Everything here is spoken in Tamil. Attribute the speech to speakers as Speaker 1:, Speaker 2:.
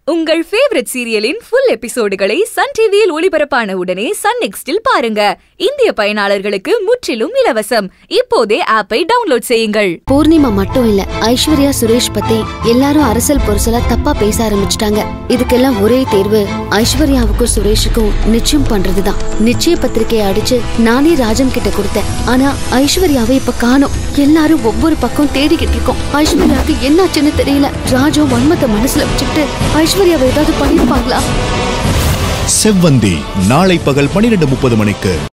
Speaker 1: உங்கள் ஃபேவரட் சீரியலின் ஃபுல் எபிசோடுகளை சன் டிவியில் ஒளிபரப்பான உடனே சன் நெக்ஸ்டில் பாருங்க இந்திய பயனாளர்களுக்கு முற்றிலும் இலவசம் இப்போதே ஆப்பை டவுன்லோட் செய்யுங்கள்
Speaker 2: பூர்ணிமா மட்டும் இல்ல ஐஸ்வர்யா சுரேஷ் பத்தி எல்லாரும் அரசல் பொருசலா தப்பா பேச ஆரம்பிச்சிட்டாங்க இதுக்கெல்லாம் ஒரே தேர்வு ஐஸ்வர்யாவுக்கும் சுரேஷுக்கும் நிச்சயம் பண்றதுதான் நிச்சய பத்திரிகையை அடிச்சு நானே ராஜன் கிட்ட கொடுத்தேன் ஆனா ஐஸ்வர்யாவை இப்ப காணோம் எல்லாரும் ஒவ்வொரு பக்கம் தேடிக்கிட்டு இருக்கோம் ஐஸ்வர்யாவுக்கு என்னாச்சுன்னு தெரியல ராஜு வன்மத்தை மனசுல வச்சுக்கிட்டு ஐஸ்வர்யாவை ஏதாவது பண்ணிருப்பாங்களா
Speaker 3: செவ்வந்தி நாளை பகல் பனிரெண்டு முப்பது மணிக்கு